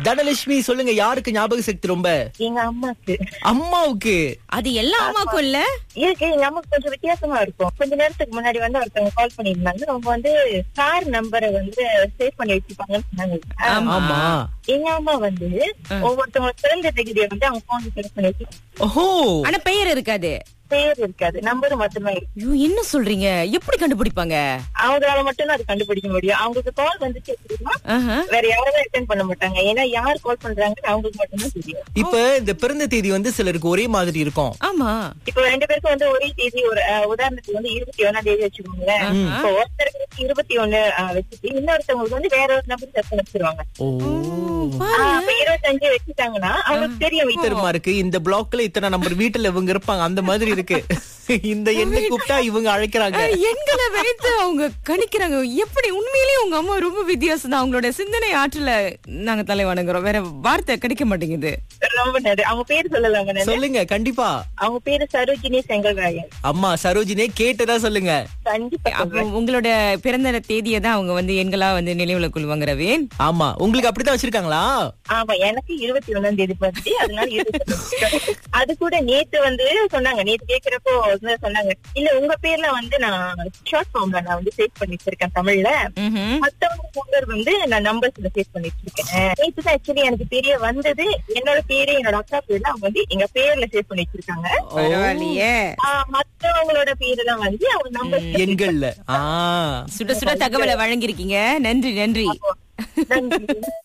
தனலட்சுமி சொல்லுங்க யாருக்கு ஞாபக சக்தி ரொம்ப எங்க அம்மாக்கு அம்மாவுக்கு அது எல்லா அம்மாக்கும் இல்ல இருக்கு எங்க அம்மாக்கு கொஞ்சம் வித்தியாசமா இருக்கும் கொஞ்ச நேரத்துக்கு முன்னாடி வந்து ஒருத்தவங்க கால் பண்ணியிருந்தாங்க அவங்க வந்து கார் நம்பரை வந்து சேவ் பண்ணி வச்சிருப்பாங்கன்னு சொன்னாங்க ஆமா எங்க அம்மா வந்து ஒவ்வொருத்தவங்க பிறந்த தேதியை வந்து அவங்க போன் சேவ் பண்ணி வச்சு ஓஹோ ஆனா பெயர் இருக்காது பேர் இருக்காது நம்பர் மட்டுமே இருக்கு ஐயோ என்ன சொல்றீங்க எப்படி கண்டுபிடிப்பாங்க அவங்களால மட்டும்தான் அது கண்டுபிடிக்க முடியும் அவங்களுக்கு கால் வந்துச்சு அப்படின்னா ஆஹா. வேற யாருமே அட்டென்ட் பண்ண மாட்டாங்க ஏன்னா யார் கால் பண்றாங்கன்னு அவங்களுக்கு மட்டும்தான் தெரியும் இப்ப இந்த பிறந்த தேதி வந்து சிலருக்கு ஒரே மாதிரி இருக்கும் ஆமா இப்போ ரெண்டு பேருக்கும் வந்து ஒரே தேதி ஒரு அஹ், உதாரணத்துக்கு வந்து இருபத்தி ஒண்ணாம் தேதி வச்சுக்கோங்களேன் இப்போ ஒருத்தருக்கு வந்து இருபத்தி ஒண்ணு அஹ், வச்சுட்டு இன்னொருத்தவங்களுக்கு வந்து வேற ஒரு நம்பர் செட் பண்ணி வச்சிருவாங்க ஓ ஆஹ், அப்ப இருபத்தஞ்சு வச்சுட்டாங்கன்னா அவங்களுக்கு தெரியும் வீட்டு தெரியுமா இருக்கு இந்த பிளாக்ல இத்தனை நம்பர் வீட்டுல இவங்க இருப்பாங்க அந்த மாதிரி இருக்கு இந்த எண்ணை கூப்பிட்டா இவங்க அழைக்கிறாங்க எண்களை வைத்து அவங்க கணிக்கிறாங்க எப்படி உண்மையிலேயே உங்க அம்மா ரொம்ப வித்தியாசம் தான் அவங்களோட சிந்தனை ஆற்றல நாங்க தலை வணங்குறோம் வேற வார்த்தை கிடைக்க மாட்டேங்குது ரொம்ப நன்றி அவங்க பேர் சொல்லலாங்க நானு. சொல்லுங்க கண்டிப்பா அவங்க பேரு சரோஜினி செங்கல்ராயன் அம்மா சரோஜினே கேட்டதா சொல்லுங்க கண்டிப்பா அப்போ உங்களோட பிறந்த தேதியை தான் அவங்க வந்து எண்களா வந்து நினைவுல கொள்வாங்க ரவீன் ஆமா உங்களுக்கு அப்படித்தான் வச்சிருக்காங்களா ஆமா எனக்கு இருபத்தி ஒண்ணாம் தேதி பர்த்டே அதனால இருபத்தி அது கூட நேத்து வந்து சொன்னாங்க நேத்து கேக்குறப்போ வந்து சொன்னாங்க இல்ல உங்க பேர்ல வந்து நான் ஷார்ட் ஃபார்ம்ல நான் வந்து சேவ் பண்ணி வச்சிருக்கேன் தமிழ்ல ம்ஹும். மத்தவங்க நம்பர் வந்து நான் நம்பர்ஸ்ல சேவ் பண்ணி வச்சிருக்கேன் நேத்து தான் ஆக்சுவலி எனக்கு தெரிய வந்தது என்னோட பேரு என்னோட அக்கா பேர்ல அவங்க வந்து எங்க பேர்ல சேவ் பண்ணி வச்சிருக்காங்க பரவாயில்லையே ஆஹ் மத்தவங்களோட பேரு தான் வந்து அவங்க நம்பர் எண்கள்ல ஆ சுட சுட தகவலை வழங்கியிருக்கீங்க நன்றி நன்றி நன்றி